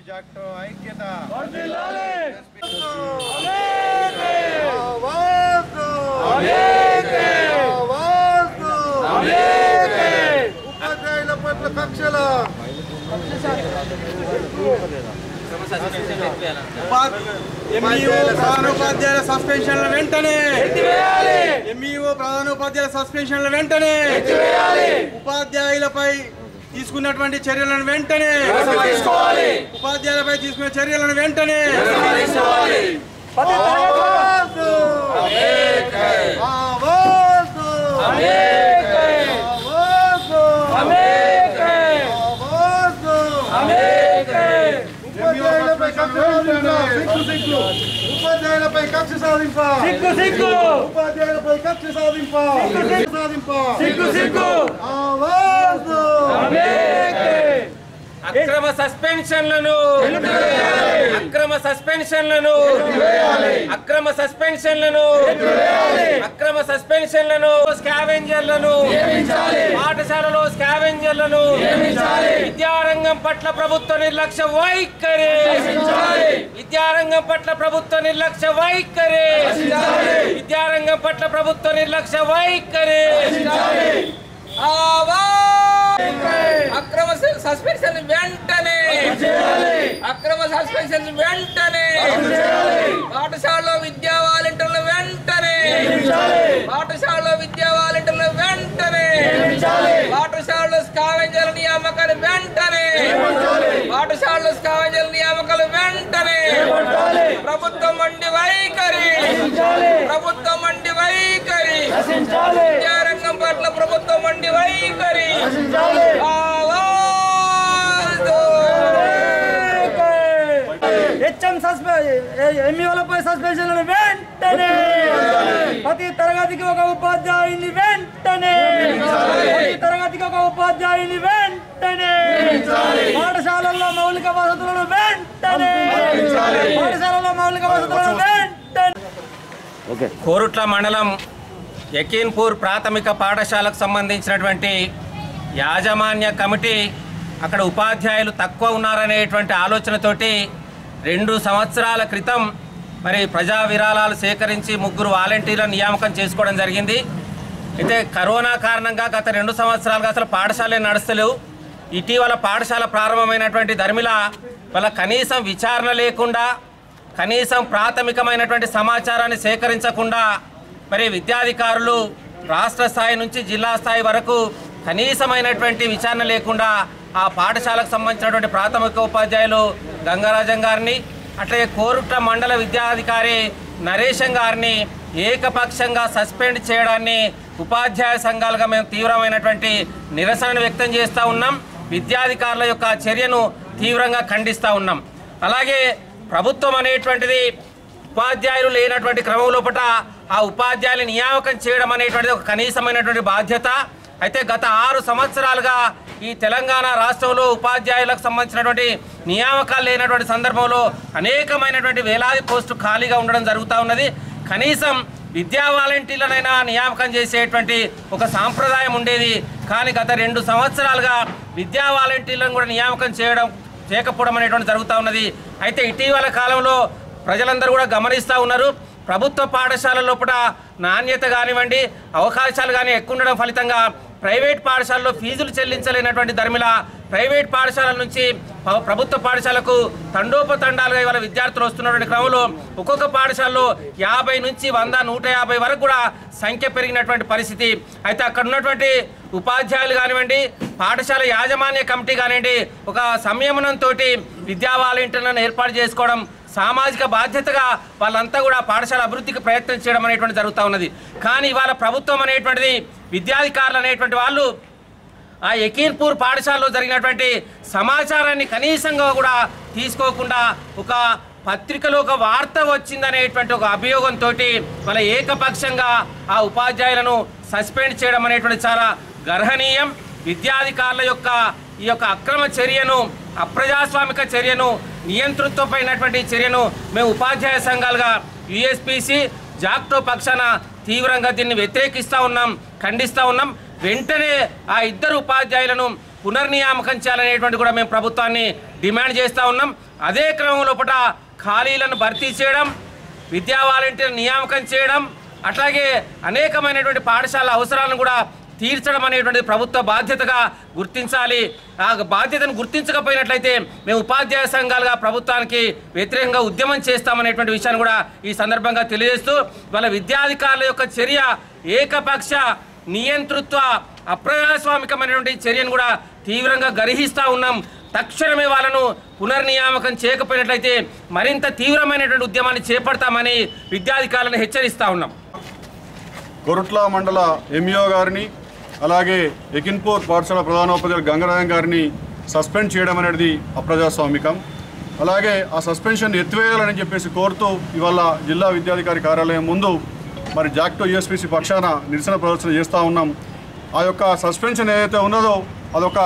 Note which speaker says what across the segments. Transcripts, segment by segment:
Speaker 1: JACTO ఐక్యత ఉపాధ్యాయుల పట్ల కక్షల
Speaker 2: ఎంఈఓ ప్రధానోపాధ్యాయుల సస్పెన్షన్ల వెంటనే ఎంఈఓ ప్రధానోపాధ్యాయుల సస్పెన్షన్ల వెంటనే ఉపాధ్యాయులపై తీసుకున్నటువంటి చర్యలను వెంటనే ఉపాధ్యాయులపై తీసుకున్న చర్యలను వెంటనే
Speaker 1: ఆవాజు! ఆవాజు! ఆవాజు! ఆవాజు! ఉపాధ్యాయులపై కక్ష సాధింప సిగ్గు సిగ్గు ఉపాధ్యాయులపై కక్ష సాధింప
Speaker 2: సిగ్గు సిగ్గు
Speaker 1: ఉపాధ్యాయులపై కక్ష సాధింప సిగ్గు సాధింప
Speaker 2: సిగ్గు సిగ్గు
Speaker 1: ఆవాజు!
Speaker 3: అక్రమ సస్పెన్షన్లను అక్రమ సస్పెన్షన్లను అక్రమ సస్పెన్షన్లను అక్రమ సస్పెన్షన్లను స్కావెంజర్లను పాఠశాలలో స్కావెంజర్లను విద్యారంగం పట్ల ప్రభుత్వ నిర్లక్ష్య వైఖరి విద్యారంగం పట్ల ప్రభుత్వ నిర్లక్ష్య వైఖరి విద్యారంగం పట్ల ప్రభుత్వ నిర్లక్ష్య వైఖరి
Speaker 4: అక్రమ సస్పెన్షన్ వెంటనే అక్రమ సస్పెన్షన్ వెంటనే పాఠశాలలో విద్యా వాలంటీర్లు వెంటనే పాఠశాలలో విద్యా వాలంటీర్లు వెంటనే పాఠశాలలో స్కావెంజర్ నియామకాలు వెంటనే పాఠశాలలో స్కావెంజర్ నియామకాలు వెంటనే ప్రభుత్వం మండి వైఖరి ప్రభుత్వం మండి వైఖరి విద్యారంగం పట్ల ప్రభుత్వం మండి వైఖరి
Speaker 2: హెచ్ఎం ఎంఈఓలపై సస్పెన్షన్లను వెంటనే ప్రతి తరగతికి ఒక ఉపాధ్యాయుని వెంటనే ప్రతి తరగతికి ఒక ఉపాధ్యాయుని వెంటనే పాఠశాలల్లో మౌలిక వసతులను వెంటనే పాఠశాలలో మౌలిక వసతులను వెంటనే
Speaker 3: కోరుట్ల మండలం యకీన్పూర్ ప్రాథమిక పాఠశాలకు సంబంధించినటువంటి యాజమాన్య కమిటీ అక్కడ ఉపాధ్యాయులు తక్కువ ఉన్నారనేటువంటి ఆలోచనతోటి రెండు సంవత్సరాల క్రితం మరి ప్రజా విరాళాలు సేకరించి ముగ్గురు వాలంటీర్లను నియామకం చేసుకోవడం జరిగింది అయితే కరోనా కారణంగా గత రెండు సంవత్సరాలుగా అసలు పాఠశాలే నడుస్తలేవు ఇటీవల పాఠశాల ప్రారంభమైనటువంటి ధర్మిల వాళ్ళ కనీసం విచారణ లేకుండా కనీసం ప్రాథమికమైనటువంటి సమాచారాన్ని సేకరించకుండా మరి విద్యాధికారులు రాష్ట్ర స్థాయి నుంచి జిల్లా స్థాయి వరకు కనీసమైనటువంటి విచారణ లేకుండా ఆ పాఠశాలకు సంబంధించినటువంటి ప్రాథమిక ఉపాధ్యాయులు గంగరాజం గారిని అట్లాగే కోరుట్ల మండల విద్యాధికారి నరేశం గారిని ఏకపక్షంగా సస్పెండ్ చేయడాన్ని ఉపాధ్యాయ సంఘాలుగా మేము తీవ్రమైనటువంటి నిరసనను వ్యక్తం చేస్తూ ఉన్నాం విద్యాధికారుల యొక్క చర్యను తీవ్రంగా ఖండిస్తూ ఉన్నాం అలాగే ప్రభుత్వం అనేటువంటిది ఉపాధ్యాయులు లేనటువంటి క్రమం లోపల ఆ ఉపాధ్యాయులు నియామకం చేయడం అనేటువంటిది ఒక కనీసమైనటువంటి బాధ్యత అయితే గత ఆరు సంవత్సరాలుగా ఈ తెలంగాణ రాష్ట్రంలో ఉపాధ్యాయులకు సంబంధించినటువంటి నియామకాలు లేనటువంటి సందర్భంలో అనేకమైనటువంటి వేలాది పోస్టు ఖాళీగా ఉండడం జరుగుతూ ఉన్నది కనీసం విద్యా వాలంటీర్లనైనా నియామకం చేసేటువంటి ఒక సాంప్రదాయం ఉండేది కానీ గత రెండు సంవత్సరాలుగా విద్యా వాలంటీర్లను కూడా నియామకం చేయడం చేయకపోవడం అనేటువంటి జరుగుతూ ఉన్నది అయితే ఇటీవల కాలంలో ప్రజలందరూ కూడా గమనిస్తూ ఉన్నారు ప్రభుత్వ పాఠశాలల లోపల నాణ్యత కానివ్వండి అవకాశాలు కానీ ఎక్కువ ఉండడం ఫలితంగా ప్రైవేట్ పాఠశాలలో ఫీజులు చెల్లించలేనటువంటి ధర్మిల ప్రైవేట్ పాఠశాలల నుంచి ప- ప్రభుత్వ పాఠశాలకు తండోపతండాలుగా ఇవాళ విద్యార్థులు వస్తున్నటువంటి క్రమంలో ఒక్కొక్క పాఠశాలలో యాభై నుంచి వంద నూట యాభై వరకు కూడా సంఖ్య పెరిగినటువంటి పరిస్థితి అయితే అక్కడ ఉన్నటువంటి ఉపాధ్యాయులు కానివ్వండి పాఠశాల యాజమాన్య కమిటీ కానివ్వండి ఒక సంయమనంతో విద్యా వాలంటీర్లను ఏర్పాటు చేసుకోవడం సామాజిక బాధ్యతగా వాళ్ళంతా కూడా పాఠశాల అభివృద్ధికి ప్రయత్నం చేయడం అనేటువంటి జరుగుతూ ఉన్నది కానీ ఇవాళ ప్రభుత్వం అనేటువంటిది విద్యాధికారులు అనేటువంటి వాళ్ళు ఆ యకీర్పూర్ పాఠశాలలో జరిగినటువంటి సమాచారాన్ని కనీసంగా కూడా తీసుకోకుండా ఒక పత్రికలో ఒక వార్త వచ్చిందనేటువంటి ఒక అభియోగంతో మన ఏకపక్షంగా ఆ ఉపాధ్యాయులను సస్పెండ్ చేయడం అనేటువంటి చాలా గర్హనీయం విద్యాధికారుల యొక్క ఈ యొక్క అక్రమ చర్యను అప్రజాస్వామిక చర్యను నియంతృత్వమైనటువంటి చర్యను మేము ఉపాధ్యాయ సంఘాలుగా యుఎస్పిసి జాక్టో పక్షాన తీవ్రంగా దీన్ని వ్యతిరేకిస్తూ ఉన్నాం ఖండిస్తూ ఉన్నాం వెంటనే ఆ ఇద్దరు ఉపాధ్యాయులను పునర్నియామకం చేయాలనేటువంటి కూడా మేము ప్రభుత్వాన్ని డిమాండ్ చేస్తూ ఉన్నాం అదే క్రమం లోపల ఖాళీలను భర్తీ చేయడం విద్యా వాలంటీర్ నియామకం చేయడం అట్లాగే అనేకమైనటువంటి పాఠశాల అవసరాలను కూడా తీర్చడం అనేటువంటి ప్రభుత్వ బాధ్యతగా గుర్తించాలి ఆ బాధ్యతను గుర్తించకపోయినట్లయితే మేము ఉపాధ్యాయ సంఘాలుగా ప్రభుత్వానికి వ్యతిరేకంగా ఉద్యమం చేస్తామనేటువంటి విషయాన్ని కూడా ఈ సందర్భంగా తెలియజేస్తూ వాళ్ళ విద్యాధికారుల యొక్క చర్య ఏకపక్ష నియంతృత్వ అప్రజాస్వామికమైనటువంటి చర్యను కూడా తీవ్రంగా గర్హిస్తూ ఉన్నాం తక్షణమే వాళ్ళను పునర్నియామకం చేయకపోయినట్లయితే మరింత తీవ్రమైనటువంటి ఉద్యమాన్ని చేపడతామని విద్యాధికారులను హెచ్చరిస్తూ ఉన్నాం
Speaker 5: కొరుట్ల మండల ఎంఈఓ గారిని అలాగే ఎకిన్పూర్ పాఠశాల ప్రధానోపాధ్యాయులు గంగరాయం గారిని సస్పెండ్ చేయడం అనేది అప్రజాస్వామికం అలాగే ఆ సస్పెన్షన్ ఎత్తివేయాలని చెప్పేసి కోరుతూ ఇవాళ జిల్లా విద్యాధికారి కార్యాలయం ముందు మరి జాక్టో యూఎస్పీసీ పక్షాన నిరసన ప్రదర్శన చేస్తూ ఉన్నాం ఆ యొక్క సస్పెన్షన్ ఏదైతే ఉన్నదో అదొక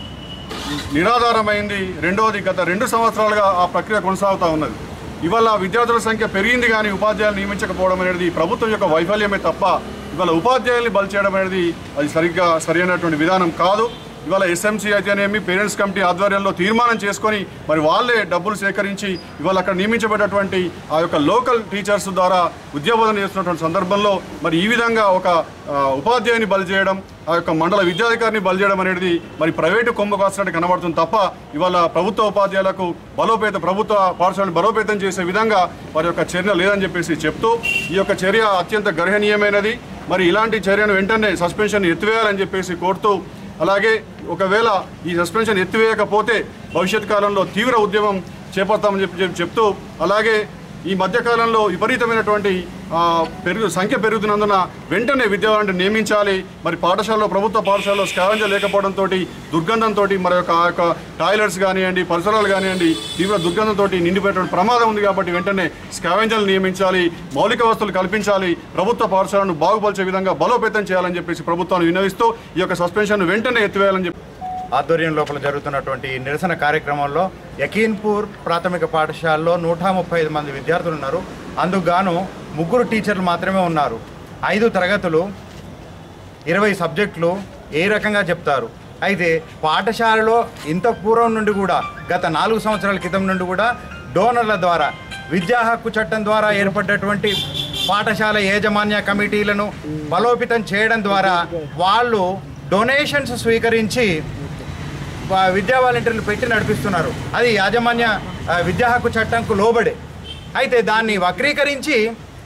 Speaker 5: నిరాధారమైంది రెండవది గత రెండు సంవత్సరాలుగా ఆ ప్రక్రియ కొనసాగుతూ ఉన్నది ఇవాళ విద్యార్థుల సంఖ్య పెరిగింది కానీ ఉపాధ్యాయులు నియమించకపోవడం అనేది ప్రభుత్వం యొక్క వైఫల్యమే తప్ప ఇవాళ ఉపాధ్యాయుల్ని బలి చేయడం అనేది అది సరిగ్గా సరైనటువంటి విధానం కాదు ఇవాళ ఎస్ఎంసీ అయితేనేమి పేరెంట్స్ కమిటీ ఆధ్వర్యంలో తీర్మానం చేసుకొని మరి వాళ్ళే డబ్బులు సేకరించి ఇవాళ అక్కడ నియమించబడినటువంటి ఆ యొక్క లోకల్ టీచర్స్ ద్వారా ఉద్యోగబోధన చేస్తున్నటువంటి సందర్భంలో మరి ఈ విధంగా ఒక ఆ, ఉపాధ్యాయుని బలి చేయడం ఆ యొక్క మండల విద్యాధికారిని బలి చేయడం అనేది మరి ప్రైవేటు కొమ్మ కాసినట్టు కనబడుతుంది తప్ప ఇవాళ ప్రభుత్వ ఉపాధ్యాయులకు బలోపేత ప్రభుత్వ పాఠశాలను బలోపేతం చేసే విధంగా వారి యొక్క చర్య లేదని చెప్పేసి చెప్తూ ఈ యొక్క చర్య అత్యంత గర్హనీయమైనది మరి ఇలాంటి చర్యను వెంటనే సస్పెన్షన్ ఎత్తివేయాలని చెప్పేసి కోరుతూ అలాగే ఒకవేళ ఈ సస్పెన్షన్ ఎత్తివేయకపోతే భవిష్యత్ కాలంలో తీవ్ర ఉద్యమం చేపడతామని చెప్పి చెప్పి చెప్తూ అలాగే ఈ మధ్యకాలంలో విపరీతమైనటువంటి ఆ, పెరుగు సంఖ్య పెరుగుతున్నందున వెంటనే విద్యార్థులను నియమించాలి మరి పాఠశాలలో ప్రభుత్వ పాఠశాలలో స్కావెంజర్ లేకపోవడంతో దుర్గంధంతో మరి యొక్క ఆ యొక్క టాయిలెట్స్ కానివ్వండి పరిసరాలు కానివ్వండి తీవ్ర దుర్గంధంతో నిండిపోయేటువంటి ప్రమాదం ఉంది కాబట్టి వెంటనే స్కావెంజర్లు నియమించాలి మౌలిక వస్తువులు కల్పించాలి ప్రభుత్వ పాఠశాలను బాగుపరిచే విధంగా బలోపేతం చేయాలని చెప్పేసి ప్రభుత్వాన్ని వినవిస్తూ ఈ యొక్క సస్పెన్షన్ వెంటనే ఎత్తివేయాలని చెప్పి
Speaker 6: ఆధ్వర్యం లోపల జరుగుతున్నటువంటి ఈ నిరసన కార్యక్రమంలో యకీన్పూర్ ప్రాథమిక పాఠశాలలో నూట ముప్పై ఐదు మంది విద్యార్థులు ఉన్నారు అందుకు గాను ముగ్గురు టీచర్లు మాత్రమే ఉన్నారు ఐదు తరగతులు ఇరవై సబ్జెక్టులు ఏ రకంగా చెప్తారు అయితే పాఠశాలలో ఇంత పూర్వం నుండి కూడా గత నాలుగు సంవత్సరాల క్రితం నుండి కూడా డోనర్ల ద్వారా విద్యా హక్కు చట్టం ద్వారా ఏర్పడ్డటువంటి పాఠశాల యాజమాన్య కమిటీలను బలోపేతం చేయడం ద్వారా వాళ్ళు డొనేషన్స్ స్వీకరించి వా- విద్యా వాలంటీర్లు పెట్టి నడిపిస్తున్నారు అది యాజమాన్య ఆ, విద్యా హక్కు చట్టంకు లోబడే అయితే దాన్ని వక్రీకరించి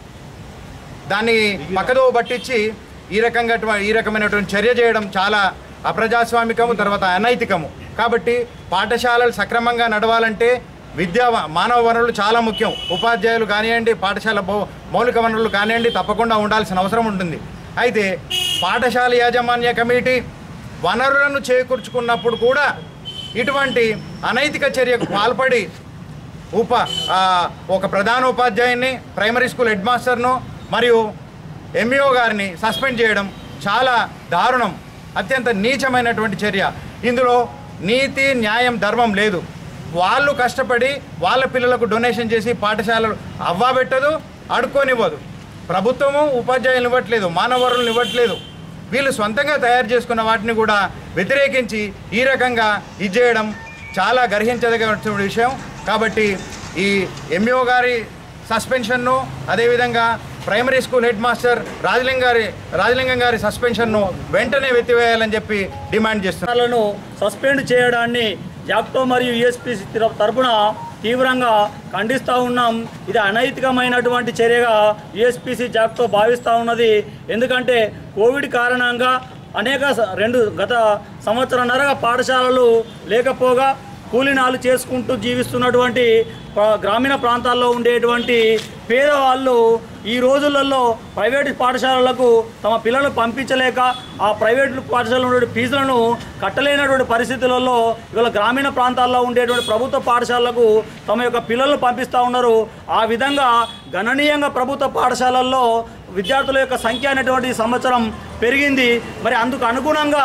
Speaker 6: దాన్ని పక్కదో పట్టించి ఈ రకంగా ఈ రకమైనటువంటి చర్య చేయడం చాలా అప్రజాస్వామికము తర్వాత అనైతికము కాబట్టి పాఠశాలలు సక్రమంగా నడవాలంటే విద్యా వ- మానవ వనరులు చాలా ముఖ్యం ఉపాధ్యాయులు కానివ్వండి పాఠశాల భౌ- మౌలిక వనరులు కానివ్వండి తప్పకుండా ఉండాల్సిన అవసరం ఉంటుంది అయితే పాఠశాల యాజమాన్య కమిటీ వనరులను చేకూర్చుకున్నప్పుడు కూడా ఇటువంటి అనైతిక చర్యకు పాల్పడి ఉప ఆ, ఒక ప్రధానోపాధ్యాయుని ప్రైమరీ స్కూల్ హెడ్ మాస్టర్ను మరియు ఎంఈఓ గారిని సస్పెండ్ చేయడం చాలా దారుణం అత్యంత నీచమైనటువంటి చర్య ఇందులో నీతి న్యాయం ధర్మం లేదు వాళ్ళు కష్టపడి వాళ్ళ పిల్లలకు డొనేషన్ చేసి పాఠశాలలు అవ్వబెట్టదు అడుక్కోనివ్వదు ప్రభుత్వము ఉపాధ్యాయులు ఇవ్వట్లేదు మానవ వనరులను ఇవ్వట్లేదు వీళ్ళు సొంతంగా తయారు చేసుకున్న వాటిని కూడా వ్యతిరేకించి ఈ రకంగా ఇది చేయడం చాలా గర్హించదగిన విషయం కాబట్టి ఈ ఎంఈఓ గారి సస్పెన్షన్ను అదేవిధంగా primary school head master Rajalingam గారి రాజలింగం గారి సస్పెన్షన్ను వెంటనే వెత్తివేయాలని చెప్పి డిమాండ్ చేస్తున్నారు
Speaker 2: లను సస్పెండ్ చేయడాన్ని జాక్టో మరియు యుఎస్పి తరపున తీవ్రంగా ఖండిస్తూ ఉన్నాం ఇది అనైతికమైనటువంటి చర్యగా యుఎస్పిసి జాక్టో భావిస్తూ ఉన్నది ఎందుకంటే కోవిడ్ కారణంగా అనేక స- రెండు గత సంవత్సరంన్నరగా పాఠశాలలు లేకపోగా కూలినాలు చేసుకుంటూ జీవిస్తున్నటువంటి ప- గ్రామీణ ప్రాంతాల్లో ఉండేటువంటి పేదవాళ్ళు ఈ రోజులలో ప్రైవేటు పాఠశాలలకు తమ పిల్లలను పంపించలేక ఆ ప్రైవేటు పాఠశాలలో ఉండే ఫీజులను కట్టలేనటువంటి పరిస్థితులలో ఇవాళ గ్రామీణ ప్రాంతాల్లో ఉండేటువంటి ప్రభుత్వ పాఠశాలలకు తమ యొక్క పిల్లలను పంపిస్తూ ఉన్నారు ఆ విధంగా గణనీయంగా ప్రభుత్వ పాఠశాలల్లో విద్యార్థుల యొక్క సంఖ్య అనేటువంటి ఈ సంవత్సరం పెరిగింది మరి అందుకు అనుగుణంగా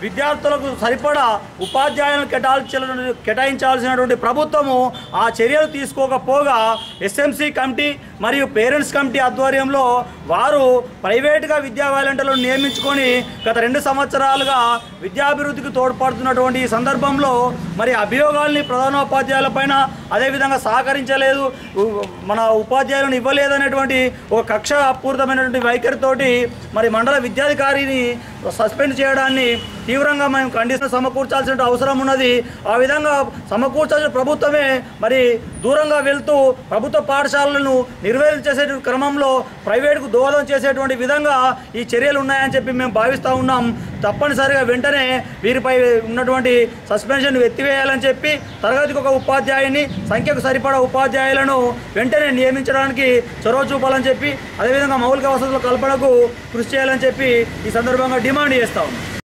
Speaker 2: విద్యార్థులకు సరిపడా ఉపాధ్యాయులను కేటాయించాలని కేటాయించాల్సినటువంటి ప్రభుత్వము ఆ చర్యలు తీసుకోకపోగా ఎస్ఎంసి కమిటీ మరియు పేరెంట్స్ కమిటీ ఆధ్వర్యంలో వారు ప్రైవేటుగా విద్యా వాలంటీర్లను నియమించుకొని గత రెండు సంవత్సరాలుగా విద్యాభివృద్ధికి తోడ్పడుతున్నటువంటి ఈ సందర్భంలో మరి అభియోగాల్ని ప్రధానోపాధ్యాయుల పైన అదేవిధంగా సహకరించలేదు ఉ- మన ఉపాధ్యాయులను ఇవ్వలేదనేటువంటి ఒక కక్షపూరితమైనటువంటి వైఖరితోటి మరి మండల విద్యాధికారిని సస్పెండ్ చేయడాన్ని తీవ్రంగా మేము ఖండిస్తూ సమకూర్చాల్సిన అవసరం ఉన్నది ఆ విధంగా సమకూర్చాల్సిన ప్రభుత్వమే మరి దూరంగా వెళ్తూ ప్రభుత్వ పాఠశాలలను నిర్వహించేసే క్రమంలో ప్రైవేటుకు దోహదం చేసేటువంటి విధంగా ఈ చర్యలు ఉన్నాయని చెప్పి మేము భావిస్తూ ఉన్నాం తప్పనిసరిగా వెంటనే వీరిపై ఉన్నటువంటి సస్పెన్షన్ ఎత్తివేయాలని చెప్పి తరగతికి ఒక ఉపాధ్యాయుని సంఖ్యకు సరిపడా ఉపాధ్యాయులను వెంటనే నియమించడానికి చొరవ చూపాలని చెప్పి అదేవిధంగా మౌలిక వసతుల కల్పనకు కృషి చేయాలని చెప్పి ఈ సందర్భంగా డిమాండ్ చేస్తా ఉన్నాం